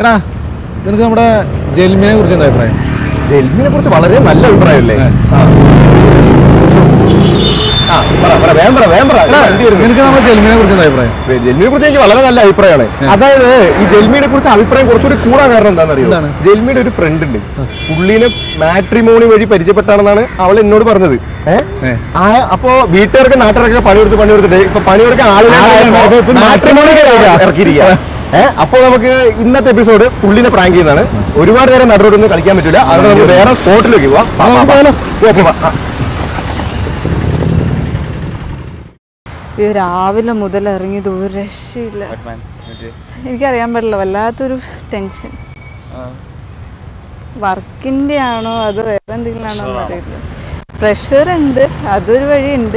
എടാ നിനക്ക് നമ്മുടെ ജെൽമിനെ കുറിച്ച് എന്താ അഭിപ്രായം ജെൽമിനെ കുറിച്ച് വളരെ നല്ല അഭിപ്രായമല്ലേ ഏ. ആ പറ പറ വേഗം പറ വേഗം പറ എടാ, വണ്ടി വരുന്നു. നിനക്ക് നമ്മുടെ ജെൽമിനെ കുറിച്ച് എന്താ അഭിപ്രായം ജെൽമിനെ കുറിച്ച് എനിക്ക് വളരെ നല്ല അഭിപ്രായമാണ് അതായത് ഈ ജെൽമിനെ കുറിച്ച് അഭിപ്രായം കുറച്ചുകൂടി കൂടാൻ കാരണം എന്താണെന്നറിയോ എന്താണ്? ജെൽമിയുടെ ഒരു ഫ്രണ്ട് ഉണ്ട് പുള്ളീനെ മാട്രിമോണി വഴി പരിചയപ്പെട്ടാണെന്നാണ് അവൾ എന്നോട് പറഞ്ഞത് ഏ. ഏഹ് ആ അപ്പോ വീട്ടുകാർക്ക് നാട്ടുകാർക്ക് പണിയെടുത്ത് പണിയെടുത്തിട്ട് ഇപ്പൊ പണിയെടുക്കാൻ ആളുകളെ ആളുകളെ ഇപ്പൊ മാട്രിമോണി ഇറക്കിയിരിക്കുക ഏഹ് അപ്പൊ നമുക്ക് ഇന്നത്തെ എപ്പിസോഡ് പുള്ളിനെ പ്രാങ്ക് ചെയ്യുന്നതാണ് ഒരുപാട് നേരം നടുറോടൊന്നും കളിക്കാൻ പറ്റില്ല അതുകൊണ്ട് നമുക്ക് വേറെ സ്പോട്ടിലേക്ക് പോവാം വാ, വാ, വാ. ഓ, പോ, വാ. ആ. ഈ രാവിലെ മുതൽ ഇറങ്ങിയത് ഒരു രക്ഷയില്ല എനിക്കറിയാൻ പറ്റില്ല വല്ലാത്തൊരു ടെൻഷൻ വർക്കിന്റെ ആണോ അത് വേറെ എന്തെങ്കിലും ആണോ എന്ന് അറിയില്ല പ്രഷർ ഉണ്ട് അതൊരു വഴിയുണ്ട്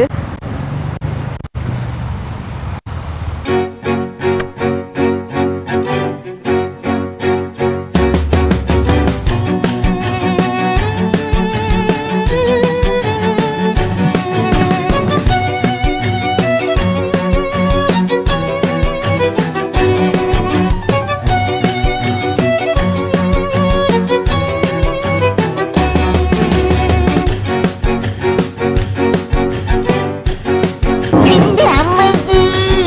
എന്റെ അമ്മയ്ക്ക്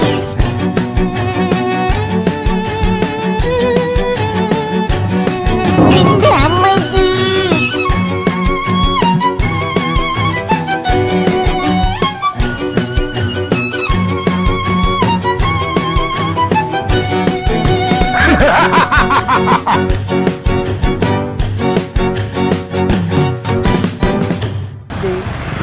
എന്റെ അമ്മയ്ക്ക് ദേ,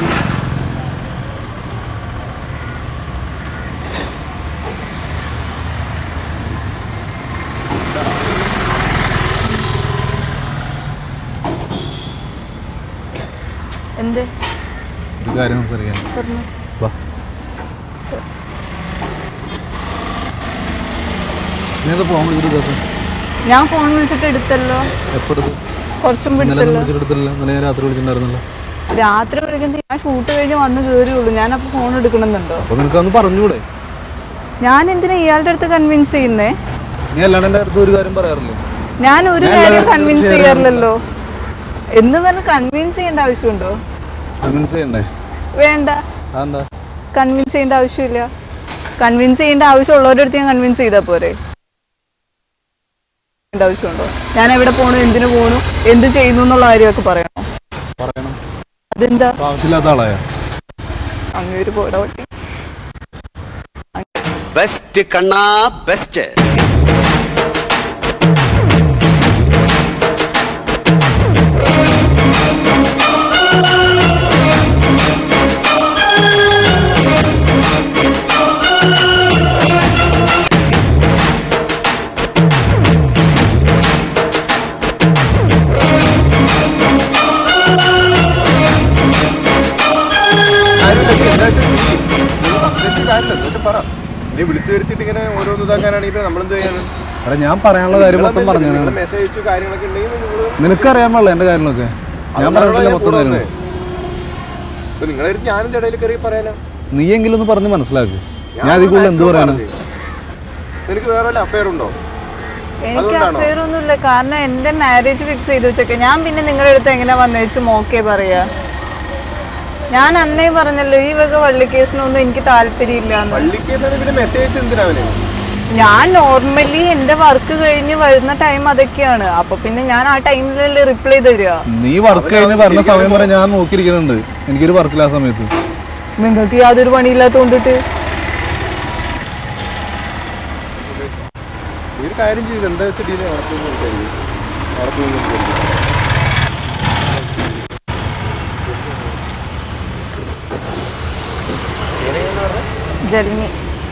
എന്തേ ഒരു കാര്യം സംസാരിക്കാൻ പറഞ്ഞു വാ നീ എന്താ ഫോൺ വിളിച്ചിട്ട് ഞാൻ ഫോൺ വിളിച്ചിട്ട് എടുത്തല്ലോ എപ്പോഴത് കുറച്ചും ഇന്നലെ എടുത്തല്ലോ വിളിച്ചിട്ടെടുത്തില്ല ഇന്നലെ ഞാൻ രാത്രി വിളിച്ചിട്ടുണ്ടായിരുന്നല്ലോ രാത്രി വിളിക്കുന്നത് ഞാൻ ഷൂട്ട് കഴിഞ്ഞ് വന്ന് കയറിയുള്ളൂ ഞാനപ്പോൾ ഫോൺ എടുക്കണമെന്നുണ്ടോ അപ്പൊ നിനക്ക് അന്ന് പറഞ്ഞൂടെ ഞാൻ എന്തിനാ ഇയാളുടെ അടുത്ത് കൺവിൻസ് ചെയ്യുന്നേ നീ അല്ലാണ്ട് എൻ്റെ അടുത്ത് ഒരു കാര്യം പറയാറില്ലേ ഞാൻ ഒരു ഞാൻ കാര്യം എല്ലാവരും കൺവിൻസ് share ചെയ്യാറില്ലല്ലോ എന്ന് പറഞ്ഞ് കൺവിൻസ് ചെയ്യേണ്ട ആവശ്യമുണ്ടോ കൺവിൻസ് ചെയ്യണ്ടേ വേണ്ട അതെന്താ കൺവിൻസ് ചെയ്യേണ്ട ആവശ്യമില്ല കൺവിൻസ് ചെയ്യേണ്ട ആവശ്യമുള്ളവരുടെ അടുത്ത് ഞാൻ കൺവിൻസ് ചെയ്താൽ പോരെ ചെയ്യേണ്ട ആവശ്യമുണ്ടോ ഞാൻ എവിടെ പോണു എന്തിനു പോണു എന്ത് ചെയ്യുന്നു എന്നുള്ള കാര്യമൊക്കെ പറയണോ പറയണം അതെന്താ അപ്പൊ ആവശ്യമില്ലാത്ത ആളായ അങ്ങനെ ഒരു പോടാ പറ്റി ബെസ്റ്റ് കണ്ണാ ബെസ്റ്റ് നീ വിളിച്ചു വരുത്തിയിട്ട് ഇങ്ങനെ ഓരോന്ന് ഇതാക്കാനാണെങ്കിൽ നമ്മളെന്ത് ചെയ്യാനാണ് എടാ ഞാൻ പറയാനുള്ള കാര്യം മൊത്തം പറഞ്ഞു മെസ്സേജ് അയച്ചു കാര്യങ്ങളൊക്കെ ഉണ്ടെങ്കിൽ നിങ്ങൾ നിനക്കറിയാൻ പാടില്ല എൻ്റെ കാര്യങ്ങളൊക്കെ ഞാൻ പറഞ്ഞിട്ടില്ല മൊത്തം കാര്യങ്ങൾ ഇപ്പൊ നിങ്ങളെ അടുത്ത് ഞാനും ഇടയിൽ കയറി പറയാനാ നീ എങ്കിലും ഒന്ന് പറഞ്ഞ് മനസ്സിലാക്ക് ഞാൻ അതിൽ കൂടുതൽ എന്ത് maximum പറയാനാ പറഞ്ഞു. നിനക്ക് വേറെ വല്ല അഫയർ ഉണ്ടോ എനിക്ക് അതുകൊണ്ടാണോ? അഫയർ ഒന്നുമില്ല കാരണം എന്റെ മാരേജ് ഫിക്സ് ചെയ്ത് വെച്ചേക്കെ ഞാൻ പിന്നെ നിങ്ങളുടെ അടുത്ത് എങ്ങനെ വന്നേച്ച് മോക്കേ പറയാ ഞാൻ അന്നേ പറഞ്ഞല്ലോ ഈ വക വള്ളിക്കേസിനൊന്നും എനിക്ക് താല്പര്യമില്ല പള്ളിക്കേസാണ് പിന്നെ മെസ്സേജ് എന്തിനാ അവന് ഞാൻ നോർമലി എന്റെ വർക്ക് കഴിഞ്ഞ് വരുന്ന ടൈം അതൊക്കെയാണ് അപ്പൊ പിന്നെ ഞാൻ ആ ടൈമിലല്ലേ റിപ്ലൈ തരിക നീ വർക്ക് കഴിഞ്ഞ് പറഞ്ഞ സമയം വരെ ഞാൻ നോക്കിയിരിക്കുന്നുണ്ട് എനിക്കൊരു വർക്കില്ല ആ സമയത്ത് നിങ്ങൾക്ക് യാതൊരു പണിയില്ലാത്തോണ്ടിട്ട് നീ ഒരു കാര്യം ചെയ്ത് എന്താ വെച്ചാൽ ഡീലെ ഉറപ്പൊന്നും എടുക്കരുത് ഉറപ്പൊന്നും എടുക്കരുത് ജൽമി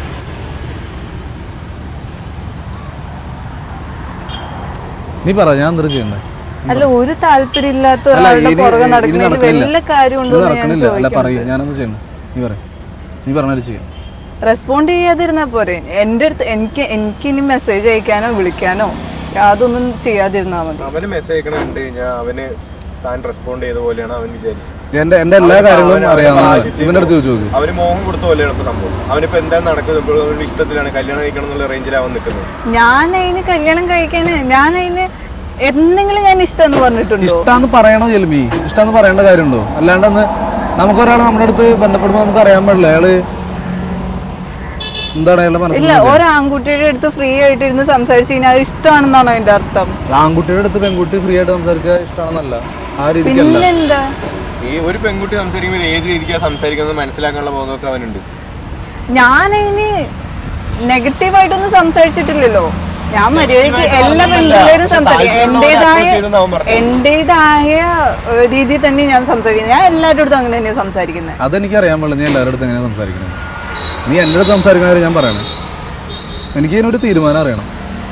നീ പറ ഞാൻ എന്താ ചെയ്യണ്ടേ അല്ല ഒരു താല്പര്യം ഇല്ലാത്ത അല്ല, ഒരാളുടെ ഇനി- പുറകെ ഇനി നടക്കുന്നതിൽ നടക്കണില്ല. വല്ല കാര്യം ഇത് ഉണ്ടോ എന്ന് ഞാൻ നടക്കണില്ല അല്ല പറയൂ ചോദിക്കുന്നത് ഞാനൊന്ന് ചെയ്യണം നീ പറ നീ പറഞ്ഞാൽ ചെയ്യാം റെസ്പോണ്ട് ചെയ്യാതിരുന്നാ പോരെ എൻ്റെ അടുത്ത് എനിക്ക് എനിക്ക് ഇനി മെസ്സേജ് അയക്കാനോ വിളിക്കാനോ യാതൊന്നും ചെയ്യാതിരുന്നാ മതി അവന് മെസ്സേജ് അയക്കണ കണ്ട് കഴിഞ്ഞാൽ അവന് താൻ റെസ്പോണ്ട് ചെയ്ത പോലെയാണ് അവൻ വിചാരിച്ചത് എന്റെ എന്റെ എല്ലാ അവന് കാര്യങ്ങളും അവന് അറിയാവുന്ന ആശിച്ച് ഇവന്റെ അടുത്ത് ചോദിച്ചു നോക്ക് അവന് മോഹം കൊടുത്ത പോലെയാണ് ഇപ്പൊ സംഭവം അവനിപ്പോ എന്താ നടക്കുന്നത് ഇപ്പോൾ അവന്റെ ഇഷ്ടത്തിലാണ് കല്യാണം കഴിക്കണം എന്നുള്ള റേഞ്ചിലാണ് അവൻ നിൽക്കുന്നത് ഞാൻ അതിന് കല്യാണം കഴിക്കാന് ഞാൻ അതിന് എന്തെങ്കിലും ഞാൻ ഇഷ്ടമെന്ന് പറഞ്ഞിട്ടുണ്ടോ ഇഷ്ടാന്ന് പറയണോ ജെൽമി ഇഷ്ടാന്ന് പറയേണ്ട കാര്യമുണ്ടോ അല്ലാണ്ട് അന്ന് നമുക്കൊരാൾ നമ്മുടെ അടുത്ത് ബന്ധപ്പെടുമ്പോൾ നമുക്ക് അറിയാൻ പാടില്ല അയാള് എന്താണ് അയാളുടെ ഇല്ല മനസ്സിൽ ഒരു ആൺകുട്ടിയുടെ അടുത്ത് ഫ്രീ ആയിട്ട് ഇരുന്ന് സംസാരിച്ചു കഴിഞ്ഞാൽ അത് ഇഷ്ടമാണെന്നാണോ അതിന്റെ അർത്ഥം ആൺകുട്ടിയുടെ അടുത്ത് പെൺകുട്ടി ഫ്രീ ആയിട്ട് സംസാരിച്ചാൽ ഇഷ്ടമാണെന്നല്ല ആ രീതിക്കല്ല പിന്നെന്താ ഈ ഒരു പെൺകുട്ടി സംസാരിക്കുമ്പോൾ ഏത് രീതിക്കാണ് സംസാരിക്കുന്നത് മനസ്സിലാക്കാനുള്ള ബോധമൊക്കെ അവനുണ്ട് ഞാനതിന് നെഗറ്റീവായിട്ടൊന്നും സംസാരിച്ചിട്ടില്ലല്ലോ ഞാൻ മര്യാദയ്ക്ക് എല്ലാ പെൺപിള്ളേരും സംസാരിക്കും എന്റേതായ ചെയ്തെന്ന് അവൻ പറഞ്ഞു. എന്റേതായ ഏഹ്, രീതിയിൽ തന്നെ ഞാൻ സംസാരിക്കുന്നത് ഞാൻ എല്ലാവരുടെ അടുത്തും അങ്ങനെ തന്നെയാണ് സംസാരിക്കുന്നത് അതെനിക്ക് അറിയാൻ പാടില്ല നീ എല്ലാവരുടെ അടുത്ത് എങ്ങനെയാണ് സംസാരിക്കുന്നത് നീ എൻ്റെ അടുത്ത് സംസാരിക്കുന്ന കാര്യം ഞാൻ പറയണേ എനിക്ക് ഇതിനൊരു തീരുമാനം അറിയണം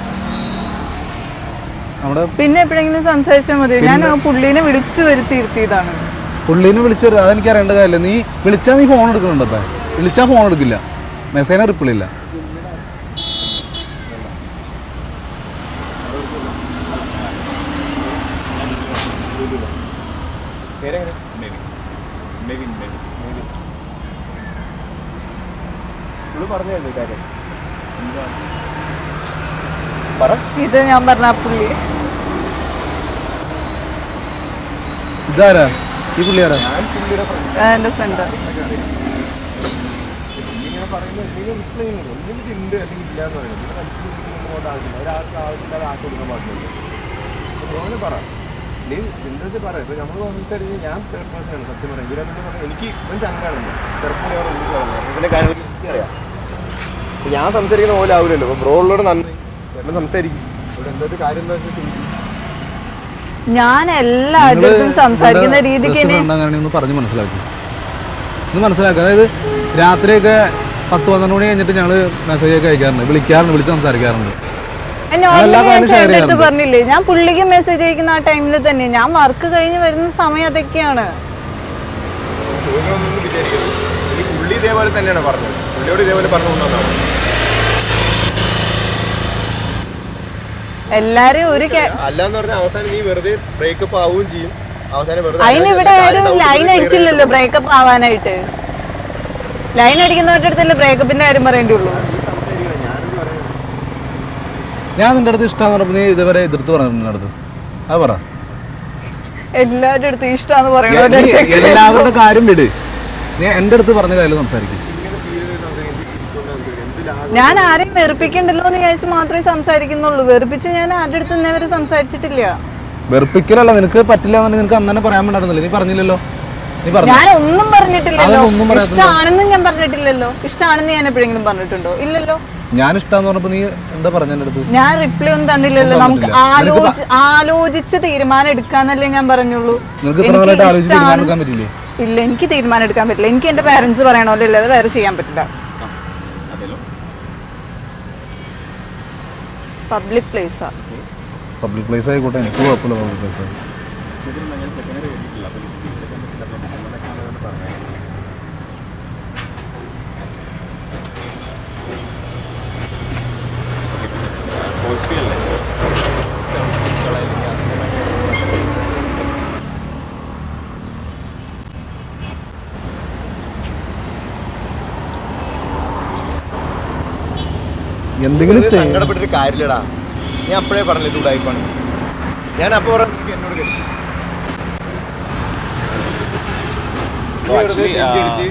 നമ്മുടെ പിന്നെ എപ്പോഴെങ്കിലും സംസാരിച്ചാൽ മതി ഞാൻ ആ പുള്ളീനെ വിളിച്ചു വരുത്തി ഇരുത്തിയതാണ് പുള്ളീനെ വിളിച്ചു വരും അതെനിക്ക് അറിയേണ്ട കാര്യമില്ല നീ വിളിച്ചാൽ നീ ഫോൺ എടുക്കുന്നുണ്ടോ വിളിച്ചാൽ ഫോൺ എടുക്കില്ല മെസ്സേജിന് റിപ്ലൈ ഇല്ല പറഞ്ഞല്ലേ കാര്യം പറ ഇത് ഞാൻ പറഞ്ഞ ആ പുള്ളി ഇതാരാ ഈ പുള്ളി ആരാ ആ, എന്റെ ഫ്രണ്ട് ഇങ്ങനെ പറയുന്നത് എന്തെങ്കിലും റിപ്ലൈ ചെയ്യുന്നുണ്ടോ എന്തെങ്കിലും ഉണ്ട് അല്ലെങ്കിൽ ഇല്ല എന്ന് പറയുന്നത് ഇവിടെ കൺഫ്യൂഷൻ കൊണ്ട് ആവശ്യമില്ല ഒരാൾക്ക് ആവശ്യമില്ലാതെ ആക്കി കൊടുക്കാൻ പാടില്ല ഓന് പറ നീ എന്താ പറ ഇപ്പൊ നമ്മൾ സംസാരിച്ച് ഞാൻ തേർഡ് പേഴ്സൺ ആണ് സത്യം പറയാം ഇവരെ പറഞ്ഞാൽ എനിക്ക് ഇവൻ ചങ്കാണെന്ന് ചെറുപ്പം ഇതിന്റെ കാര്യങ്ങൾ എനിക്കറിയാം ഇപ്പൊ ഞാൻ സംസാരിക്കുന്ന പോലെ ആവില്ലല്ലോ അപ്പൊ ബ്രോ ഉള്ളോട് നന്ദി ചേട്ടൻ സംസാരിക്കും ഇവിടെ എന്താ കാര്യം എന്താ വെച്ചാൽ ചോദിക്കും ഞാൻ എല്ലാവരുടെ അടുത്തും സംസാരിക്കുന്ന രീതിക്ക് തന്നെ അങ്ങനെ ഒന്ന് പറഞ്ഞ് മനസ്സിലാക്കി ഒന്ന് മനസ്സിലാക്കുക അതായത് രാത്രിയൊക്കെ പത്ത് പന്ത്രണ്ട് മണി കഴിഞ്ഞിട്ട് ഞങ്ങൾ മെസ്സേജ് ഒക്കെ അയക്കാറുണ്ട് വിളിക്കാറുണ്ട് വിളിച്ച് സംസാരിക്കാറുണ്ട് എന്നെ ഞാൻ എല്ലാ ഓൾറെഡി ഞാൻ കാര്യം share ചേട്ടൻ്റെ അടുത്ത് ചെയ്യാറുണ്ട്. പറഞ്ഞില്ലേ ഞാൻ പുള്ളിക്ക് മെസ്സേജ് അയക്കുന്ന ആ ടൈമിൽ തന്നെ ഞാൻ വർക്ക് കഴിഞ്ഞ് വരുന്ന സമയം അതൊക്കെയാണ് ചോദിക്കണമെന്നൊന്നും വിചാരിക്കരുത് ഇനി പുള്ളി ഇതേപോലെ തന്നെയാണ് പറഞ്ഞത് പുള്ളിയോട് ഇതേപോലെ പറഞ്ഞുകൊണ്ടാണ് എല്ലാരും ഒരു കേ- അല്ലാന്ന് പറഞ്ഞാൽ അവസാനം നീ വെറുതെ ബ്രേക്കപ്പ് ആവുകയും ചെയ്യും അവസാനം വെറുതെ അതിന് ഇവിടെ കാര്യം ആരും doubt ലൈൻ clear അടിച്ചില്ലല്ലോ ബ്രേക്കപ്പ് ആവാനായിട്ട് ലൈൻ അടിക്കുന്നവരുടെ അടുത്തല്ലേ ബ്രേക്കപ്പിന്റെ കാര്യം പറയേണ്ടി ഉള്ളൂ ഞാൻ നിന്റെ അടുത്ത് ഇഷ്ടമാന്ന് പറഞ്ഞപ്പോൾ നീ ഇതുവരെ എതിർത്ത് പറഞ്ഞിട്ടുണ്ട് എൻ്റെ അടുത്ത് അത് പറ എല്ലാവരുടെ അടുത്തും ഇഷ്ടമാന്ന് നീ പറയുന്നത് എല്ലാവരുടെ കാര്യം വിട് നീ എൻ്റെ അടുത്ത് പറഞ്ഞ കാര്യം സംസാരിക്കും ഞാൻ ആരെയും വെറുപ്പിക്കണ്ടല്ലോ എന്ന് വിചാരിച്ച് മാത്രമേ സംസാരിക്കുന്നുള്ളൂ വെറുപ്പിച്ച് ഞാൻ ആരുടെ അടുത്ത് ഇന്നേ വരെ സംസാരിച്ചിട്ടില്ല വെറുപ്പിക്കലല്ല നിനക്ക് പറ്റില്ല എന്നുണ്ടെങ്കിൽ നിനക്ക് അന്ന് തന്നെ പറയാൻ വേണ്ടായിരുന്നില്ല നീ പറഞ്ഞില്ലല്ലോ നീ പറഞ്ഞു ഞാൻ ഒന്നും പറഞ്ഞിട്ടില്ലല്ലോ അതൊന്നും പറയാത്തത് ഇഷ്ടമാണെന്നും ഞാൻ പറഞ്ഞിട്ടില്ലല്ലോ ഇഷ്ടമാണെന്ന് ഞാൻ എപ്പോഴെങ്കിലും പറഞ്ഞിട്ടുണ്ടോ ഇല്ലല്ലോ ഞാൻ ഇഷ്ടമാന്ന് പറഞ്ഞപ്പോൾ നീ എന്താ പറഞ്ഞ എൻ്റെ അടുത്ത് ഞാൻ റിപ്ലൈ ഒന്നും തന്നില്ലല്ലോ ഒന്നും നമുക്ക് തന്നിട്ടില്ല. ആലോചി ആലോചിച്ച് തീരുമാനം എടുക്കാന്നല്ലേ ഞാൻ പറഞ്ഞുള്ളൂ നിനക്ക് ഇത്ര എനിക്ക് നാളായിട്ട് ആലോചിച്ച് ഇഷ്ടാണ്. തീരുമാനം എടുക്കാൻ പറ്റില്ലേ ഇല്ല എനിക്ക് തീരുമാനം എടുക്കാൻ പറ്റില്ല എനിക്ക് എന്റെ പാരന്റ്സ് പറയണമല്ലോ ഇല്ലാതെ വേറെ ചെയ്യാൻ പറ്റില്ല പബ്ലിക് പ്ലേസാ പബ്ലിക് പ്ലേസ് ആയിക്കോട്ടെ എനിക്ക് കുഴപ്പമില്ല പബ്ലിക് പ്ലേസ് എന്തെങ്കിലും വെറുതെ ചെയ്യണം സങ്കടപ്പെട്ടിട്ട് കാര്യമില്ലടാ ഞാൻ അപ്പോഴേ പറഞ്ഞില്ല ഇത് ഉടായിപ്പാണ് ഞാൻ അപ്പൊ പറഞ്ഞു "നിനക്ക് എന്നോട് കെട്ടി." നീ വെറുതെ സെൽഫി അടിച്ച്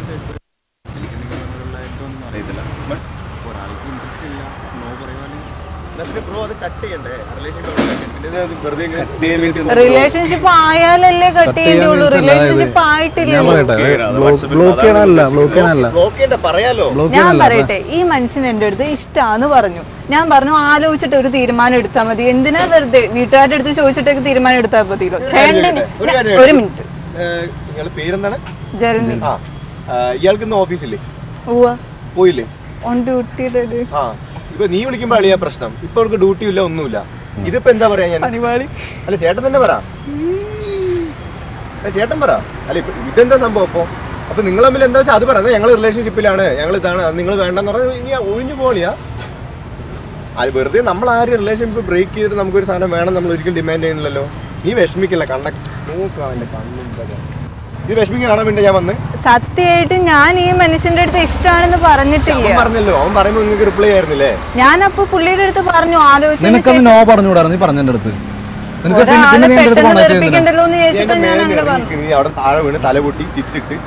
എന്നാ പിന്നെ ബ്രോ അത് കട്ട് ചെയ്യണ്ടേ റിലേഷൻഷിപ്പ് പിന്നെ ഇത് വെറുതെ ഇങ്ങനെ റിലേഷൻഷിപ്പ് ആയാലല്ലേ കട്ട് Cut ചെയ്യേണ്ടി ഉള്ളൂ ചെയ്യാൻ means അല്ല, റിലേഷൻഷിപ്പ് ഞാൻ ആയിട്ടില്ലല്ലോ പറയട്ടെ ബ്ലോക്ക് ചെയ്യണമല്ല ബ്ലോക്ക് ചെയ്യണമല്ല ബ്ലോക്ക് ചെയ്യണ്ട പറയാലോ ബ്ലോക്ക് ഞാൻ ചെയ്യണമല്ല പറയട്ടെ ഈ മനുഷ്യൻ എൻ്റെ അടുത്ത് ഇഷ്ടാന്ന് പറഞ്ഞു ഞാൻ പറഞ്ഞു ആലോചിച്ചിട്ട് ഒരു തീരുമാനം എടുത്താൽ മതി എന്തിനാ വെറുതെ വീട്ടുകാരുടെ അടുത്ത് ചോദിച്ചിട്ടൊക്കെ തീരുമാനം എടുത്താൽ മതിയല്ലോ ചേട്ടൻ ഒരു കാര്യം ഒരു മിനിറ്റ് നിങ്ങളുടെ പേരെന്താണ് ജെറമി ആ ആ, ഇയാൾക്ക് ഇന്ന് ഓഫീസില്ലേ ഉവ്വ പോയില്ലേ ഓൺ ഡ്യൂട്ടിയുടെ ആ ഇപ്പൊ നീ വിളിക്കുമ്പോ അളിയാ പ്രശ്നം ഇപ്പൊ അവർക്ക് ഡ്യൂട്ടി ഇല്ല ഒന്നുമില്ല ഇതിപ്പോ എന്താ പറയാ ഞാൻ പണിപാളി അല്ല ചേട്ടൻ തന്നെ പറ അല്ല, ചേട്ടൻ പറ അല്ല ഇപ്പൊ ഇതെന്താ സംഭവം അപ്പൊ അപ്പൊ നിങ്ങൾ തമ്മിൽ എന്താ വെച്ചാൽ അത് പറയാം ഞങ്ങൾ റിലേഷൻഷിപ്പിലാണ് ഞങ്ങൾ ഇതാണ് നിങ്ങൾ വേണ്ടെന്ന് പറഞ്ഞാൽ ഇനി ഒഴിഞ്ഞു പോളിയാ അത് വെറുതെ നമ്മൾ ആരും റിലേഷൻഷിപ്പ് ബ്രേക്ക് ചെയ്തിട്ട് നമുക്കൊരു സാധനം വേണം നമ്മൾ ഒരിക്കലും ഡിമാൻഡ് ചെയ്യുന്നില്ലല്ലോ നീ വിഷമിക്കില്ല കണ്ണ നോക്കുക അവന്റെ കണ്ണും ഇതൊക്കെ. ഇത് വിഷമിക്ക് കാണാൻ വേണ്ടി ഞാൻ വന്ന് സത്യമായിട്ട് ഞാൻ ഈ മനുഷ്യന്റെ അടുത്ത് ഇഷ്ടമാണെന്ന് അവൻ പറഞ്ഞിട്ടില്ല പറഞ്ഞല്ലോ അവൻ പറയുമ്പോൾ നിങ്ങൾക്ക് റിപ്ലൈ ആയിരുന്നില്ലേ ഞാനപ്പോ പുള്ളിയുടെ അടുത്ത് പറഞ്ഞു ആലോചിച്ചതിന് നിനക്കന്ന് ശേഷം നോ പറഞ്ഞുകൂടായിരുന്നു നീ പറഞ്ഞ എൻ്റെ അടുത്ത് നിനക്ക് പിന്നെ ഒരാളെ പിന്നെ നീ എൻ്റെ അടുത്ത് പെട്ടെന്ന് കോണ്ടാക്ട് ചെയ്യുന്നില്ല വെറുപ്പിക്കണ്ടല്ലോ എന്ന് നീ ചോദിച്ചിട്ട് എന്റെ ഞാൻ മേലെ അങ്ങനെ കയറി പറഞ്ഞു നിൽക്ക്. നീ അവിടെ താഴെ വീണ് തല പൊട്ടി സ്റ്റിച്ചിട്ട്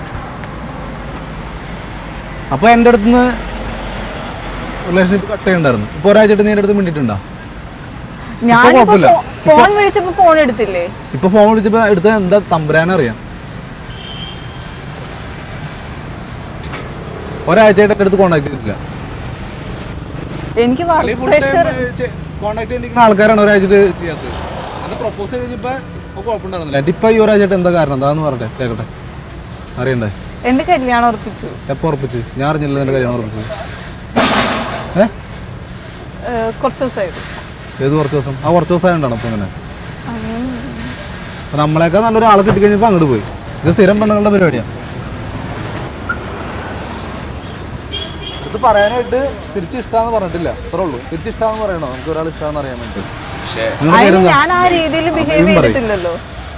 അപ്പൊ എൻ്റെ അടുത്ത് നിന്ന് റിലേഷൻഷിപ്പ് കട്ട് ചെയ്യണ്ടായിരുന്നു ഇപ്പൊ ഒരാഴ്ചയായിട്ട് നീ എൻ്റെ അടുത്ത് മിണ്ടിട്ടുണ്ടോ ഞാനിപ്പോ കുഴപ്പമില്ല. ഫോ- ഫോൺ വിളിച്ചപ്പോ ഫോൺ എടുത്തില്ലേ ഇപ്പൊ ഫോൺ വിളിച്ചപ്പോ എടുത്ത എന്താ തമ്പുരാനറിയാം ഒരാഴ്ചയായിട്ട് എൻ്റെ അടുത്ത് കോണ്ടാക്ട് ചെയ്തിട്ടില്ല എനിക്ക് വർക്ക് പ്രഷർ കോണ്ടാക്ട് ചെയ്തിരിക്കുന്ന ആൾക്കാരാണ് ഒരാഴ്ചയിട്ട് ചെയ്യാത്തത് എന്നെ പ്രപ്പോസ് ചെയ്തപ്പോ കുഴപ്പമുണ്ടായിരുന്നില്ല ഇപ്പൊ ഈ ഒരാഴ്ചയായിട്ട് എന്താ കാരണം എന്താന്ന് പറയട്ടെ കേക്കട്ടെ അറിയണ്ടേ എന്റെ കല്യാണം ഉറപ്പിച്ചു എപ്പോ ഉറപ്പിച്ച് ഞാൻ അറിഞ്ഞില്ല എന്റെ കല്യാണം ഉറപ്പിച്ച് ഏ ഏഹ് കുറച്ച് ദിവസമായിരുന്നു ഏത് കുറച്ച് ദിവസം ആ കുറച്ച് ദിവസം ആയതുകൊണ്ടാണ് അപ്പൊ ഇങ്ങനെ അപ്പൊ നമ്മളെക്കാൾ നല്ലൊരു ആളെ കിട്ടിക്കഴിഞ്ഞപ്പോ അങ്ങോട്ട് പോയി ഇത് സ്ഥിരം പെണ്ണുങ്ങളുടെ പരിപാടിയാണ് ഇത് പറയാനായിട്ട് തിരിച്ച് ഇഷ്ടമാന്ന് പറഞ്ഞിട്ടില്ല അത്രേ ഉള്ളൂ തിരിച്ച് ഇഷ്ടമാന്ന് പറയണോ നമുക്ക് ഒരാൾ ഇഷ്ടമാന്ന് അറിയാൻ വേണ്ടി നിങ്ങളുടെ അതിന് പേരെന്താ? ഞാൻ ആ രീതിയിൽ ബിഹേവ് ഇതും പറയും. ചെയ്തിട്ടില്ലല്ലോ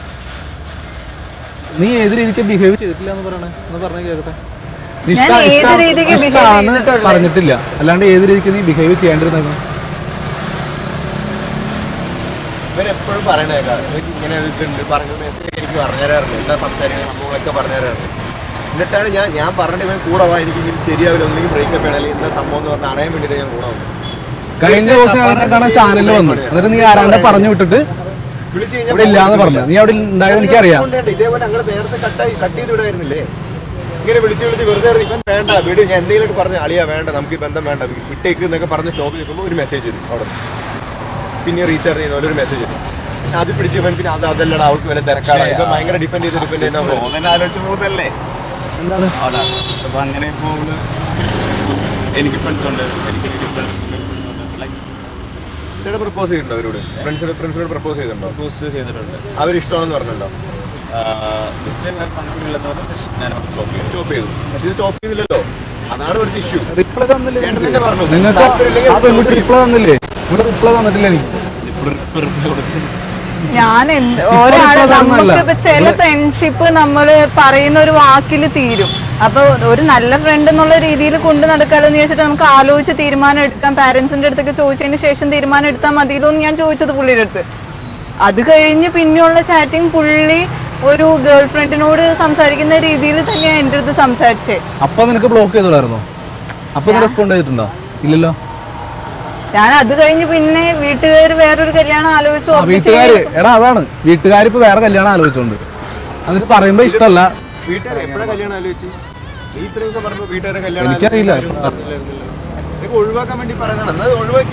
നീ ഏത് രീതിക്ക് ബിഹേവ് ചെയ്തിട്ടില്ല എന്ന് പറയണേ എന്ന് പറഞ്ഞേ കേൾക്കട്ടെ നീ ഞാൻ ഇഷ്ടാ- ഏത് ഇഷ്ടാ- രീതിക്ക് behave ഇഷ്ടാന്ന് ചെയ്തിട്ടുള്ളേ? പറഞ്ഞിട്ടില്ല അല്ലാണ്ട് ഏത് രീതിക്ക് നീ ബിഹേവ് ചെയ്യേണ്ടിരുന്നേക്കണം ഇവരെപ്പോഴും പറയണേക്കാം ഇവർക്ക് ഇങ്ങനെ ഒരു ഇതുണ്ട് പറഞ്ഞ മെസ്സേജ് എനിക്ക് പറഞ്ഞുതരാറുണ്ട് എന്താ സംസാരിക്കുന്ന സംഭവങ്ങളൊക്കെ പറഞ്ഞുതരാറുണ്ട് എന്നിട്ടാണ് ഞാൻ ഞാൻ പറഞ്ഞിട്ട് ഇവൻ കൂടെ വാ എനിക്ക് ഇനി ശരിയാവില്ല ഒന്നെങ്കിൽ ബ്രേക്കപ്പ് ചെയ്യണം അല്ലെങ്കിൽ എന്താ സംഭവം എന്ന് പറഞ്ഞാൽ അറിയാൻ വേണ്ടിയിട്ട് ഞാൻ കൂടെ വന്നു കഴിഞ്ഞ ദിവസം ഞാൻ കാണാൻ ചാനലിൽ വന്നു എന്നിട്ട് നീ ആരാണ്ട് പറഞ്ഞു വിട്ടിട്ട് വിളിച്ച് ഇവിടെ ഇല്ലാന്ന് പറഞ്ഞു നീ അവിടെ ഉണ്ടായത് എനിക്കറിയാം കൊണ്ടുപോയിട്ട് ഇതേപോലെ ഞങ്ങൾ നേരത്തെ കട്ടായി കട്ട് ചെയ്ത് വിടായിരുന്നില്ലേ ഇങ്ങനെ വിളിച്ച് വിളിച്ച് വെറുതെ ഇവൻ വേണ്ട വീട് ഞാൻ എന്തെങ്കിലുമൊക്കെ പറഞ്ഞു അളിയാ വേണ്ട നമുക്ക് ഈ ബന്ധം വേണ്ട വിട്ടേക്ക് എന്നൊക്കെ പറഞ്ഞ് ഷോപ്പ് നിൽക്കുമ്പോൾ ഒരു മെസ്സേജ് വരും അവിടെ നിന്ന്. പിന്നെ റീചാർജ് ചെയ്യുന്ന പോലെ ഒരു മെസ്സേജ് വരും പിന്നെ അത് പിടിച്ച് ഇവൻ പിന്നെ അത് അതല്ലടാ അവൾക്ക് വല്ല തിരക്കാണ് ഇവൻ ഭയങ്കര ഡിപ്പെൻഡ് ചെയ്ത് ഡിപ്പെൻഡ് ചെയ്യുന്ന ആലോചിച്ച് പോകുന്നതല്ലേ എന്താണ് അവിടെ അപ്പൊ അങ്ങനെ ഇപ്പൊ അവള് എനിക്ക് ഫ്രണ്ട്സ് ഉണ്ട് എനിക്ക് ഡിഫറൻസ് ചേട്ടാ പ്രപ്പോസ് ചെയ്തിട്ടുണ്ടോ അവരോട് ഫ്രണ്ട്സിനോട് ഫ്രണ്ട്സിനോട് പ്രപ്പോസ് ചെയ്തിട്ടുണ്ടോ പോസ്റ്റ് ചെയ്തിട്ടുണ്ട് അവർ ഇഷ്ടമാണെന്ന് പറഞ്ഞിട്ടുണ്ടോ ജസ്റ്റ് ഞാൻ കണ്ടിട്ടില്ലെന്ന് പറഞ്ഞിട്ട് ഞാൻ സ്റ്റോപ്പ് ചെയ്തു സ്റ്റോപ്പ് ചെയ്തു പക്ഷേ ഇത് സ്റ്റോപ്പ് ചെയ്തില്ലല്ലോ അതാണ് ഒരു ഇഷ്യൂ റിപ്ലൈ തന്നില്ലേ ചേട്ടൻ തന്നെ പറഞ്ഞു. നിങ്ങൾക്ക് താല്പര്യമില്ലെങ്കിൽ ആ പെൺകുട്ടി റിപ്ലൈ തന്നില്ലേ ഇവിടെ റിപ്ലൈ തന്നിട്ടില്ല എനിക്ക് ഞാൻ എന്ത് ഒരാള് ഇപ്പൊ നമുക്ക് തന്നല്ല. ഇപ്പൊ ചില ഫ്രണ്ട്ഷിപ്പ് നമ്മൾ പറയുന്ന ഒരു വാക്കിൽ തീരും അപ്പൊ ഒരു നല്ല ഫ്രണ്ട് എന്നുള്ള രീതിയിൽ കൊണ്ട് നടക്കാലോ എന്ന് ചോദിച്ചിട്ട് നമുക്ക് ആലോചിച്ച് തീരുമാനം എടുക്കാം പാരന്റ്സിന്റെ അടുത്തൊക്കെ ചോദിച്ചതിന് ശേഷം തീരുമാനം എടുത്താൽ മതിയല്ലോ എന്ന് ഞാൻ ചോദിച്ചത് പുള്ളിയുടെ അടുത്ത് അത് കഴിഞ്ഞ് പിന്നെയുള്ള ചാറ്റിംഗ് പുള്ളി ഒരു ഗേൾ ഫ്രണ്ടിനോട് സംസാരിക്കുന്ന രീതിയിൽ തന്നെയാണ് എൻ്റെ അടുത്ത് സംസാരിച്ചേ അപ്പൊ നിനക്ക് ബ്ലോക്ക് ചെയ്തോളായിരുന്നോ അപ്പൊ നീ റെസ്പോണ്ട് ചെയ്തിട്ടുണ്ടോ ഇല്ലല്ലോ ഞാൻ അത് കഴിഞ്ഞ് പിന്നെ വീട്ടുകാർ വേറൊരു കല്യാണം ആലോചിച്ച് ആ, ഉറപ്പിച്ച് വീട്ടുകാര് എടാ അതാണ് വീട്ടുകാർ ഇപ്പൊ വേറെ കല്യാണം ആലോചിച്ചോണ്ട് എന്നിട്ട് പറയുമ്പോ ഇഷ്ടമല്ല വീട്ടുകാർ എപ്പോഴാ കല്യാണം ആലോചിച്ച് നീ ഇത്രയൊക്കെ പറഞ്ഞു വീട്ടുകാരെ കല്യാണം എനിക്കറിയില്ല. ആലോചിച്ച് പറഞ്ഞില്ലായിരുന്നല്ലോ. ഇതൊക്കെ ഒഴിവാക്കാൻ വേണ്ടി പറയുന്നതാണ് എന്നാൽ ഒഴിവാക്കി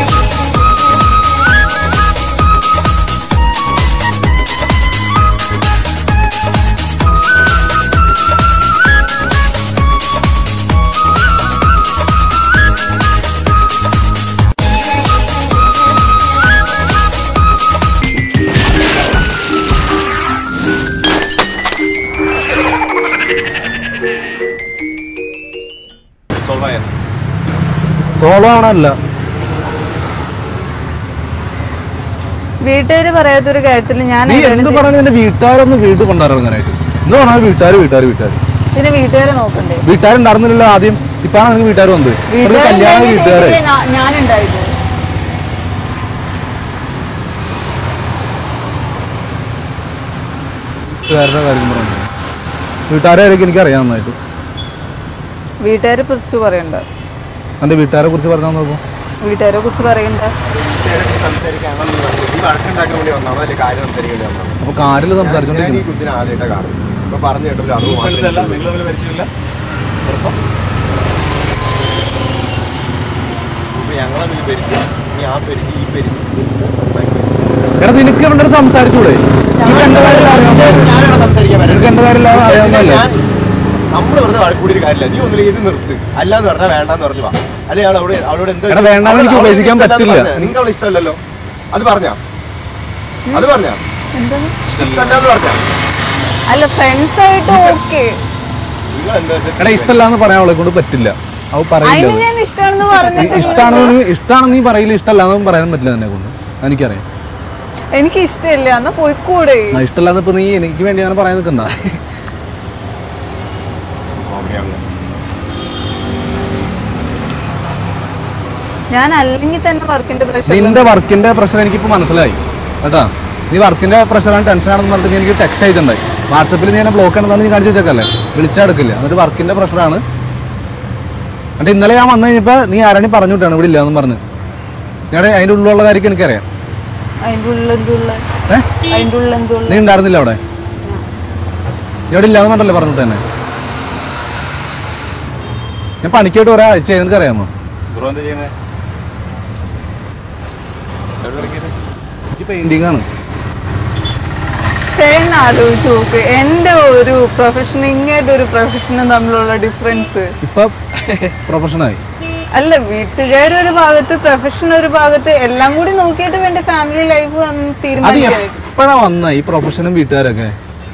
സോൾവ് ആയത് സോളോ ആണല്ല വീട്ടുകാര് പറയാത്തൊരു കാര്യത്തിൽ ഞാൻ നീ എന്താണ് എന്ത് ചെയ്യുക? പറഞ്ഞു നിന്റെ വീട്ടുകാരൊന്ന് വീട്ടിൽ കൊണ്ടുവരാനായിട്ട് എന്ന് പറഞ്ഞാൽ വീട്ടുകാർ വീട്ടുകാർ വീട്ടുകാർ പിന്നെ വീട്ടുകാരെ നോക്കണ്ടേ വീട്ടുകാരുണ്ടായിരുന്നില്ലല്ലോ ആദ്യം ഇപ്പാണ് നിനക്ക് വീട്ടുകാർ വന്നത് ഒരു കല്യാണം വീട്ടുകാരെ ഞാനുണ്ടായിരുന്നു വീട്ടുകാരുടെ കാര്യം പറഞ്ഞു വീട്ടുകാരെ ആയിരിക്കും എനിക്ക് അറിയാം നന്നായിട്ട് വീട്ടുകാരെ കുറിച്ച് പറയണ്ട എന്റെ വീട്ടുകാരെ കുറിച്ച് പറഞ്ഞാൽ നോക്കും വീട്ടുകാരെ കുറിച്ച് പറയണ്ട വീട്ടുകാരെ സംസാരിക്കാണെന്ന് പറഞ്ഞു ഈ വഴക്കുണ്ടാക്കാൻ വേണ്ടി വന്നാണോ അല്ലെങ്കിൽ കാര്യം സംസാരിക്കാൻ വേണ്ടി വന്നാണോ അപ്പൊ കാറിൽ ഞാൻ ഈ സംസാരിച്ചോണ്ടിരിക്കുന്നു കുത്തിനെ ആദ്യമായിട്ടാണ് കാണുന്നത് ഇപ്പൊ പറഞ്ഞു കേട്ടല്ലോ അത് ഫ്രണ്ട്സ് അല്ല മാത്രമേ നിങ്ങൾ തമ്മിൽ പരിചയമില്ല ഉറപ്പം ഇപ്പൊ ഞങ്ങളെ തമ്മിൽ പെരുക്കി ഇനി ആ പെരുക്കി ഈ പെരുക്കി എടാ നിനക്ക് ഇവന്റെ അടുത്ത് സംസാരിച്ചൂടെ നിനക്ക് എന്റെ കാര്യം അറിയാവുന്നതല്ലേ ഞാനാണ് സംസാരിക്കാൻ നിനക്ക് എന്റെ കാര്യം അറിയാവുന്നതല്ലേ നമ്മൾ വെറുതെ വഴക്കൂടി ഒരു കാര്യമില്ല നീ ഒന്നില്ല ഇത് നിർത്ത് അല്ലാന്ന് പറഞ്ഞാൽ വേണ്ടാന്ന് പറഞ്ഞു വാ അല്ലെങ്കിൽ അവൾ അവിടെ അവളോട് എന്താ എടാ, വേണ്ടാന്ന് എനിക്ക് അവളെ ഉപേക്ഷിക്കാൻ ഇഷ്ടമല്ലാന്ന് പറ്റില്ല. പറഞ്ഞാ. നിങ്ങൾക്ക് അവളെ ഇഷ്ടമല്ലല്ലോ അത് പറഞ്ഞാ അത് പറഞ്ഞാ എന്താണ് ഇഷ്ടമല്ലാന്ന് പറഞ്ഞാ അല്ല ഫ്രണ്ട്സ് ആയിട്ട് ഓക്കെ നിങ്ങൾ എന്താ ഇത് എടാ ഇഷ്ടമല്ല എന്ന് പറയാൻ അവളെ കൊണ്ട് പറ്റില്ല അവ പറയില്ല അതിന് അത്. ഞാൻ ഇഷ്ടമാണെന്ന് പറഞ്ഞിട്ട് ഇഷ്ടമാണെന്ന് നീ ഇഷ്ടമാണെന്ന് നീ പറയില്ല ഇഷ്ടമല്ല എന്നും പറയാൻ പറ്റില്ല എന്നെ കൊണ്ട് എനിക്കറിയാം എനിക്ക് ഇഷ്ടമില്ല എന്നാ പോയിക്കൂടെ ആ, ഇഷ്ടമല്ലാതെ ഇപ്പൊ നീ എനിക്ക് വേണ്ടി അങ്ങനെ പറയാൻ നിൽക്കണ്ട കോമഡിയാണല്ലോ ഞാൻ അല്ലെങ്കിൽ തന്നെ വർക്കിന്റെ പ്രഷർ നിന്റെ വർക്കിന്റെ പ്രഷർ എനിക്കിപ്പോ മനസ്സിലായി കേട്ടാ നീ വർക്കിന്റെ പ്രഷറാണ് ടെൻഷൻ ആണെന്ന് പറഞ്ഞിട്ട് നീ എനിക്ക് ടെക്സ്റ്റ് അയച്ചിട്ടുണ്ടായി വാട്സപ്പിൽ നീ എന്നെ ബ്ലോക്ക് ആണെന്നാണ് നീ കാണിച്ചു വെച്ചേക്കല്ലേ വിളിച്ചെടുക്കില്ല എന്നിട്ട് വർക്കിന്റെ പ്രഷറാണ് എന്നിട്ട് ഇന്നലെ ഞാൻ വന്നു കഴിഞ്ഞപ്പോ നീ ആരാണി പറഞ്ഞു വിട്ടാണ് ഇവിടെ ഇല്ലാന്ന് പറഞ്ഞ് ഞാൻ അതിന്റെ ഉള്ളിലുള്ള കാര്യം എനിക്കറിയാം അതിന്റെ ഉള്ളിൽ എന്തുള്ള ഏഹ് അതിന്റെ ഉള്ളിൽ എന്തുള്ള നീ ഉണ്ടായിരുന്നില്ല അവിടെ നീ അവിടെ ഇല്ലാന്ന് പറഞ്ഞല്ലേ പറഞ്ഞിട്ട് തന്നെ ഞാൻ പണിക്കായിട്ട് ഒരാഴ്ച നിനക്ക് അറിയാമോ ബ്രോ എന്താ ചെയ്യുന്നത് എവിടെ വരയ്ക്കുന്നത് എനിക്ക് പെയിന്റിംഗ് ആണ് ചേട്ടൻ ആലോചിച്ച് നോക്ക് എന്റെ ഒരു പ്രൊഫഷൻ ഇങ്ങയുടെ ഒരു പ്രൊഫഷനും തമ്മിലുള്ള ഡിഫറൻസ് ഇപ്പൊ പ്രൊഫഷനായി അല്ല വീട്ടുകാരൊരു ഭാഗത്ത് പ്രൊഫഷൻ ഒരു ഭാഗത്ത് എല്ലാം കൂടി നോക്കിയിട്ട് വേണ്ട ഫാമിലി ലൈഫ് അത് തീരുമാനിക്കാൻ എപ്പോഴാ വന്ന ഈ പ്രൊഫഷനും വീട്ടുകാരൊക്കെ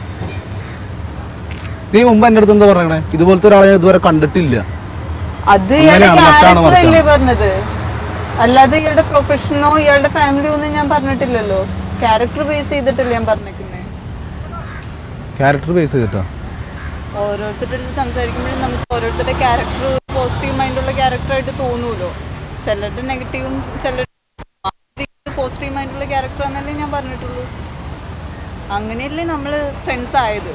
നീ മുമ്പ് എൻ്റെ അടുത്ത് എന്താ പറയണേ ഇതുപോലത്തെ ഒരാളെ ഞാൻ ഇതുവരെ കണ്ടിട്ടില്ല അത് ഇയാളുടെ അങ്ങനെയാണ്, മറ്റാണ് ക്യാരക്ടർ അല്ലേ മറിച്ചാണ്. പറഞ്ഞത് അല്ലാതെ ഇയാളുടെ പ്രൊഫഷനോ ഇയാളുടെ ഫാമിലിയോ ഒന്നും ഞാൻ പറഞ്ഞിട്ടില്ലല്ലോ ക്യാരക്ടർ ബേസ് ചെയ്തിട്ടല്ലേ ഞാൻ പറഞ്ഞിരിക്കുന്നത് ക്യാരക്ടർ ബേസ് ചെയ്തിട്ടാ ഓരോരുത്തരുടെ അടുത്ത് സംസാരിക്കുമ്പോഴും നമുക്ക് ഓരോരുത്തരുടെ ക്യാരക്ടർ പോസിറ്റീവ് മൈൻഡുള്ള ക്യാരക്ടറായിട്ട് തോന്നൂലോ ചിലരുടെ നെഗറ്റീവും ചിലരുടെ പോസിറ്റീവ് മൈൻഡുള്ള ക്യാരക്ടർ എന്നല്ലേ ഞാൻ പറഞ്ഞിട്ടുള്ളൂ അങ്ങനെയല്ലേ നമ്മൾ ഫ്രണ്ട്സ് ആയത്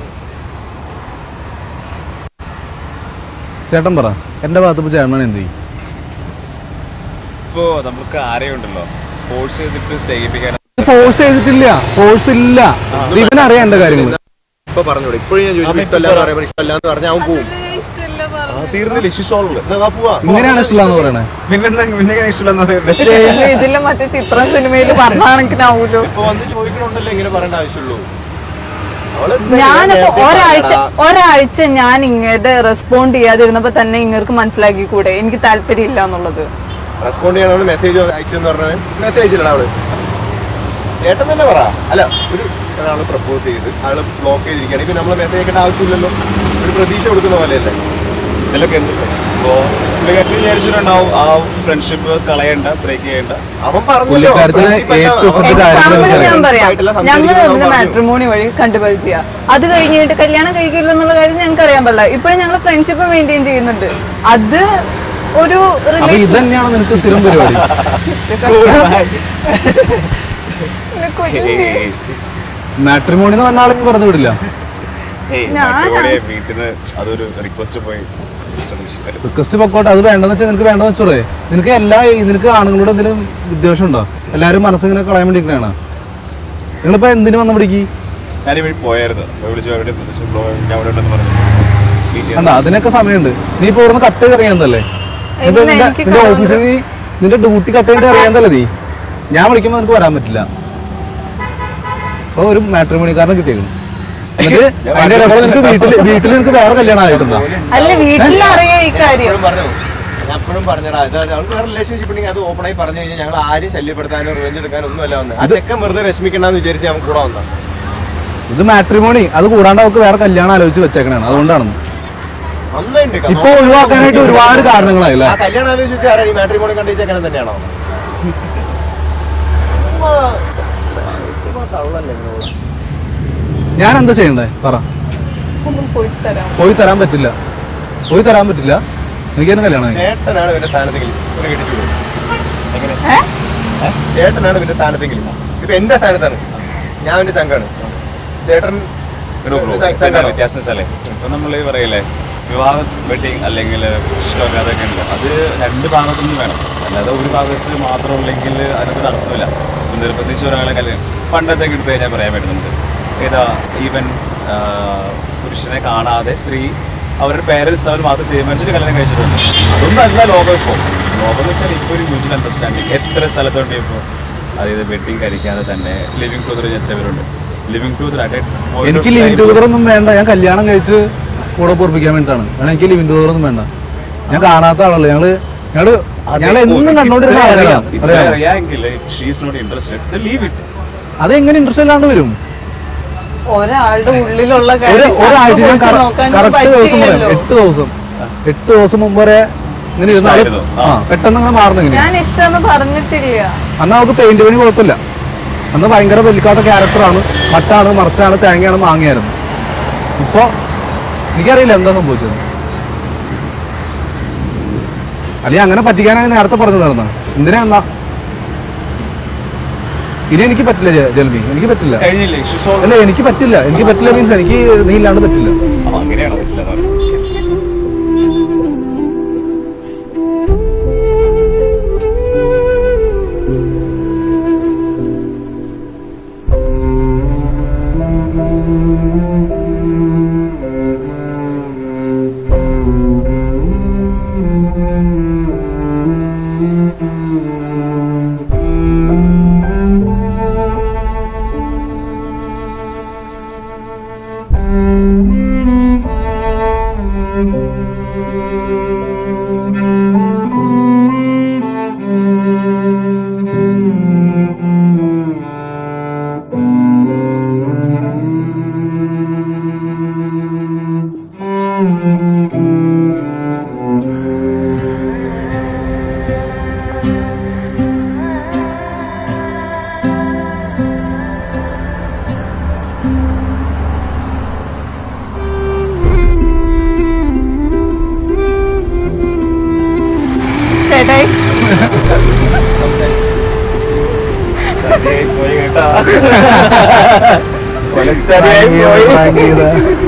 ചേട്ടൻ പറ എൻ്റെ ഭാഗത്ത് ഇപ്പോൾ ചേട്ടനാണ് എന്ത് ചെയ്യും ഇപ്പോ നമുക്ക് ആരെയും ഉണ്ടല്ലോ ഫോഴ്സ് ചെയ്തിട്ട് സ്നേഹിപ്പിക്കാൻ ഫോഴ്സ് ചെയ്തിട്ടില്ല ഫോഴ്സ് ഇല്ല ഇവനറിയാം എൻ്റെ കാര്യങ്ങൾ ഇപ്പൊ പറഞ്ഞോളൂ ഇപ്പോഴും ഞാൻ ചോദിച്ചു ഇഷ്ടമല്ല എന്ന് പറയുമ്പോൾ ഇഷ്ടമല്ല എന്ന് പറഞ്ഞാൽ അവൻ പോവും ഇഷ്ടമല്ല പറഞ്ഞു തീർന്നില്ല ഇഷ്യൂ സോൾവ് എന്നാ വാ പോവാ ഇങ്ങനെയാണ് ഇഷ്ടമില്ലാന്ന് പറയണേ പിന്നെന്താ പിന്നെ ഇഷ്ടമില്ലെന്ന് പറയുന്നത് ദൈവമേ, ഇതിലെ മറ്റേ ചിത്രം സിനിമയിൽ പറഞ്ഞാണെങ്കിലാവൂലോ ഇപ്പൊ വന്ന് ചോദിക്കണുണ്ടല്ലോ ഇങ്ങനെ പറയേണ്ട ആവശ്യമുള്ളൂ അവള് ഞാനിപ്പോ നേരത്തെ ഒരാഴ്ച പറഞ്ഞതാ. ഒരാഴ്ച ഞാൻ ഇങ്ങോട്ട് റെസ്പോണ്ട് ചെയ്യാതിരുന്നപ്പോ തന്നെ ഇങ്ങർക്ക് മനസ്സിലാക്കി കൂടെ എനിക്ക് താല്പര്യമില്ല എന്നുള്ളത് റെസ്പോണ്ട് ചെയ്യാൻ അവള് മെസ്സേജ് അയച്ചെന്ന് പറഞ്ഞാൽ മെസ്സേജ് അയച്ചില്ല അവള് ഏട്ടൻ തന്നെ പറ അല്ല ഒരു ഒരാള് പ്രപ്പോസ് ചെയ്ത് ആള് ബ്ലോക്ക് ചെയ്തിരിക്കുകയാണ് ഇപ്പൊ നമ്മള് മെസ്സേജ് അയക്കേണ്ട ആവശ്യമില്ലല്ലോ ഒരു പ്രതീക്ഷ കൊടുക്കുന്ന പോലെയല്ലേ ഇതിലൊക്കെ എന്ത് ഇപ്പോ പുള്ളിക്കാരത്തി വിചാരിച്ചിട്ടുണ്ടാവും ആ ഫ്രണ്ട്ഷിപ്പ് കളയണ്ട ബ്രേക്ക് ചെയ്യണ്ട അവൻ പറഞ്ഞല്ലോ പുള്ളിക്കാരത്തിന് friendship അല്ല, ഏറ്റവും അവൻ സ്വന്തം കാര്യം എക്സാമ്പിൾ എനിക്കറിയാം. ഞാൻ പറയാം ആയിട്ടല്ല ഞങ്ങൾ സംസാരിക്കുന്നത് തമ്മിൽ അവൻ പറഞ്ഞു. മാട്രിമോണി വഴി കണ്ടുപരിചയ അത് കഴിഞ്ഞിട്ട് കല്യാണം കഴിക്കില്ല എന്നുള്ള കാര്യം ഞങ്ങൾക്ക് അറിയാൻ പാടില്ല ഇപ്പോഴും ഞങ്ങൾ ഫ്രണ്ട്ഷിപ്പ് മെയിൻറ്റെയിൻ ചെയ്യുന്നുണ്ട് അത് ഒരു അപ്പൊ ഇത് റിലേഷൻ തന്നെയാണ് നിനക്ക് സ്ഥിരം പരിപാടി മാട്രിമോണി എന്ന് പറഞ്ഞ ആളെ പറഞ്ഞു വിടില്ല ഞാൻ- വീട്ടിൽ നിന്ന് അതൊരു റിക്വസ്റ്റ് പോയി ശ്രദ്ധിച്ചു റിക്വസ്റ്റ് പൊക്കോട്ടെ അത് വേണ്ടെന്ന് വെച്ചാൽ നിനക്ക് വേണ്ടെന്ന് വെച്ചോളേ നിനക്ക് എല്ലാ നിനക്ക് ആണുങ്ങളോട് എന്തെങ്കിലും വിദ്വേഷം ഉണ്ടോ എല്ലാവരും മനസ്സിങ്ങനെ കളയാൻ വേണ്ടി നിൽക്കണ നിങ്ങളിപ്പോ എന്തിനു വന്ന പിടിക്ക് ഞാൻ ഇവിടെ പോയായിരുന്നു അപ്പൊ വിളിച്ചു എവിടെ പ്രദേശം ബ്ലോ ഞാൻ അവിടെ ഉണ്ടെന്ന് പറഞ്ഞു Meet ചെയ്യാൻ. കണ്ടാ അതിനൊക്കെ സമയമുണ്ട് നീ ഇപ്പൊ ഇവിടുന്ന് കട്ട് ചെയ്ത് അറിയാന്നല്ലേ ഇല്ല, എനിക്ക് നിന്റെ കാണാൻ ഓഫീസിൽ നീ നിന്റെ ഡ്യൂട്ടി കട്ട് ചെയ്തിട്ട് അറിയാന്നല്ലേ നീ ഞാൻ വിളിക്കുമ്പോ നിനക്ക് വരാൻ പറ്റില്ല അപ്പൊ ഒരു മാട്രിമോണിക്കാരനെ കിട്ടിയേക്കുന്നു എന്നിട്ട് അതിന്റെ ഇടയിൽ നിനക്ക് വീട്ടിൽ വീട്ടിൽ നിനക്ക് വേറെ കല്യാണം ആയിട്ടുണ്ടോ അല്ല വീട്ടിൽ അറിയാം ഈ കാര്യം എപ്പോഴും പറഞ്ഞു ഞാൻ എപ്പോഴും പറഞ്ഞടാ ഇത് അവൾക്ക് വേറെ റിലേഷൻഷിപ്പ് ഉണ്ടെങ്കിൽ അത് ഓപ്പൺ ആയി പറഞ്ഞു കഴിഞ്ഞാൽ ഞങ്ങൾ ആരും ശല്യപ്പെടുത്താനോ റിവെഞ്ച് എടുക്കാനോ ഒന്നും അല്ല വന്നത് അതൊക്കെ വെറുതെ വിഷമിക്കണ്ടെന്ന് വിചാരിച്ച് ഞാൻ കൂടെ വന്ന ഇത് മാട്രിമോണി അത് കൂടാണ്ട് അവർക്ക് വേറെ കല്യാണം ആലോചിച്ച് വെച്ചേക്കണാണ് അതുകൊണ്ടാണ് നന്നായിട്ട് ഇപ്പൊ ഒഴിവാക്കാനായിട്ട് ഒരുപാട് കാരണങ്ങളായില്ലേ ആ കല്യാണം ആലോചിച്ച് വെച്ചാൽ ആരാ ഈ മാട്രിമോണി കണ്ടിച്ചേക്കണ തന്നെയാണോ ചുമ്മാ ചുമ്മാ തള്ളല്ലേ ഇങ്ങോട്ട്. ഞാൻ എന്താ ചെയ്യണ്ടേ പറ ഒന്നും പോയി തരാം പോയി തരാൻ പറ്റില്ല പോയി തരാൻ പറ്റില്ല എനിക്ക് തന്നെ കല്യാണം കഴിക്കണം. ചേട്ടനാണ് ഇവന്റെ സ്ഥാനത്തെങ്കിൽ ഇവനെ കെട്ടിച്ചു വിടും. എങ്ങനെ ഏ? ഏ? ചേട്ടനാണ് ഇവന്റെ സ്ഥാനത്തെങ്കിൽ ഇപ്പൊ എന്റെ സ്ഥാനത്താണ് ഞാൻ എന്റെ ചങ്കാണ് ചേട്ടൻ ഒരു ബ്ലോ ചങ്ക- ചങ്കാണോ? വ്യത്യാസം വെച്ചാലേ ഇപ്പൊ നമ്മൾ പറയില്ലേ വിവാഹ വെഡിങ് അല്ലെങ്കിൽ ഇഷ്ടമൊക്കെ അതൊക്കെ ഉണ്ടല്ലോ അത് രണ്ട് ഭാഗത്തുനിന്ന് വേണം അല്ലാതെ ഒരു ഭാഗത്ത് മാത്രം ഉള്ളെങ്കിൽ അതിനൊരു അർത്ഥമില്ല ഇപ്പൊ നിർബന്ധിച്ച് ഒരാളെ കല്യാണം പണ്ടത്തെ എടുത്ത് കഴിഞ്ഞാൽ പറയാൻ പറ്റും നമുക്ക് ഏതാ ഈവൻ പുരുഷനെ കാണാതെ സ്ത്രീ അവരുടെ പേരൻസ് അവർ മാത്രം തീരുമാനിച്ചിട്ട് കല്യാണം കഴിച്ചിട്ടുണ്ട് അതൊന്നും അല്ല ലോകം ഇപ്പോൾ ലോകം എന്ന് വെച്ചാൽ ഇപ്പോൾ ഒരു മ്യൂച്വൽ അണ്ടർസ്റ്റാൻഡിങ് എത്ര സ്ഥലത്തുണ്ട് ഇപ്പോൾ അതായത് വെഡിങ് കഴിക്കാതെ തന്നെ ലിവിങ് ടൂതർ എത്ര പേരുണ്ട് ലിവിങ് ടൂതർ എനിക്ക് ലിവിങ് ടുഗദർ ഒന്നും വേണ്ട ഞാൻ കല്യാണം കഴിച്ച് കൂടെ പൊറപ്പിക്കാൻ വേണ്ടിട്ടാണ് കാരണം എനിക്ക് ലിവിങ് ടുഗദർ ഒന്നും വേണ്ട ഞാൻ കാണാത്ത ആളല്ലേ ഞങ്ങള് ഞങ്ങള് ഞങ്ങൾ എന്നും കണ്ടോണ്ടിരുന്ന ആളാണ് അറിയാമോ അറിയാമെങ്കിൽ she's not interested leave it അത് എങ്ങനെ ഇൻട്രസ്റ്റ് ഇല്ലാണ്ട് വരും ഒരാളുടെ ഉള്ളിലുള്ള ഒരു കാര്യം ഒരാഴ്ച ഞാൻ ചർച്ച നോക്കാൻ കറക്റ്റ് ദിവസം പറയാം പറ്റില്ലല്ലോ. എട്ട് ദിവസം എട്ട് ദിവസം മുമ്പ് വരെ ഇങ്ങനെ ഇരുന്ന ആള് ഇഷ്ടായിരുന്നു. ആ പെട്ടെന്ന് ഇങ്ങനെ മാറുന്ന ഇങ്ങനെ ഞാൻ ഇഷ്ടമെന്ന് പറഞ്ഞിട്ടില്ല അന്ന് നമുക്ക് പെയിന്റ് പണി കുഴപ്പമില്ല അന്ന് ഭയങ്കര വെല്ലിക്കാത്ത ക്യാരക്ടറാണ് മട്ടാണ് മറിച്ചാണ് തേങ്ങയാണ് മാങ്ങയായിരുന്നു ഇപ്പൊ എനിക്കറിയില്ല എന്താ സംഭവിച്ചത് അല്ലെങ്കിൽ അങ്ങനെ പറ്റിക്കാനാണ് നേരത്തെ പറഞ്ഞു തരുന്നത് എന്തിനാ എന്നാ ഇനി എനിക്ക് പറ്റില്ല ജെ- ജൽവി എനിക്ക് പറ്റില്ല കഴിഞ്ഞില്ലേ ഇഷ്യൂസ് അല്ല എനിക്ക് പറ്റില്ല എനിക്ക് പറ്റില്ല മീൻസ് എനിക്ക് നീ ഇല്ലാണ്ട് പറ്റില്ല അപ്പൊ അങ്ങനെയാണോ പറ്റില്ല എന്ന് പറയുന്നത്? ചേട്ടായി ചതിയായി പോയി കേട്ടാ. കൊലച്ചതിയായി പോയി.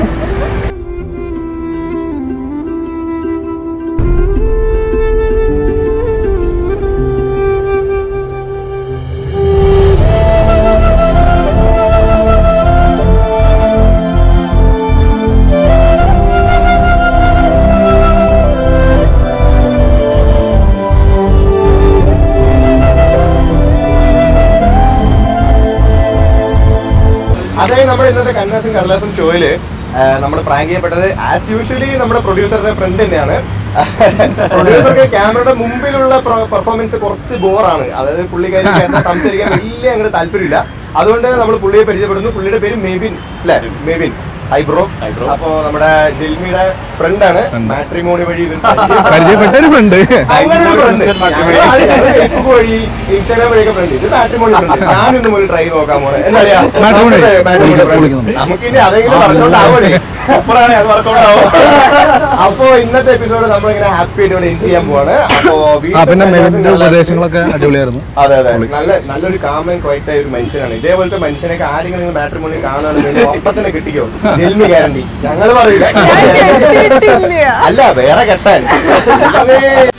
അതായത് നമ്മുടെ ഇന്നത്തെ കൺവേഴ്സും കടലാസും ഷോയില് നമ്മൾ പ്രാങ്ക് ചെയ്യപ്പെട്ടത് ആസ് യൂഷ്വലി നമ്മുടെ പ്രൊഡ്യൂസറുടെ ഫ്രണ്ട് തന്നെയാണ് പ്രൊഡ്യൂസർക്ക് ക്യാമറയുടെ മുമ്പിലുള്ള പെർഫോമൻസ് കുറച്ച് ബോറാണ് അതായത് പുള്ളിക്കാരിക്ക് എന്താ സംസാരിക്കാൻ വലിയ അങ്ങോട്ട് താല്പര്യമില്ല അതുകൊണ്ട് നമ്മൾ പുള്ളിയെ പരിചയപ്പെടുന്നു പുള്ളിയുടെ പേര് മെബിൻ അല്ലെ മെബിൻ ഹൈബ്രോ Hi bro. അപ്പോ നമ്മുടെ ജെൽമിയുടെ ഫ്രണ്ടാണ് മാട്രിമോണി വഴി ഇവർ പരിചയപ്പെട്ട പരിചയപ്പെട്ട ഒരു ഫ്രണ്ട് അങ്ങനെ ഒരു friend. Instant matrimony. ഞങ്ങൾ ആദ്യം ഫേസ്ബുക്ക് വഴി ഇൻസ്റ്റാഗ്രാം വഴിയൊക്കെ ഫ്രണ്ട് ഇത് മാട്രിമോണി ഫ്രണ്ട് ഞാനിന്ന് മുതൽ ട്രൈ നോക്കാൻ പോണേ എന്താ പറയാ Matrimony. Matrimony friend. വിളിക്കുന്നു. നമുക്കിനി അതെങ്കിലും വർക്കൗട്ട് ആവണേ സൂപ്പറാണ് അത് വർക്കൗട്ട് ആവും അപ്പോ ഇന്നത്തെ എപ്പിസോഡ് നമ്മളിങ്ങനെ ഹാപ്പി ആയിട്ട് ഇവിടെ എൻഡ് ചെയ്യാൻ പോവാണ് അപ്പോ ആ പിന്നെ വീണ്ടും മെലിന്റെ ഉപദേശങ്ങളൊക്കെ അടിപൊളിയായിരുന്നു അതെ അതെ നല്ല നല്ലൊരു കാമൻ ക്വൈറ്റ് ആയ ഒരു മനുഷ്യനാണ് ഇതേപോലത്തെ മനുഷ്യനൊക്കെ ആരെങ്കിലും നിങ്ങൾ മാട്രിമോണി കാണുകയാണെന്നുണ്ടെങ്കിൽ ഒപ്പം തന്നെ കിട്ടിക്കോ ജെൽമി ഗ്യാരണ്ടി ഞങ്ങൾ പറയില്ല ഞാൻ കേട്ടിട്ടില്ല അല്ല വേറെ കെട്ടാൻ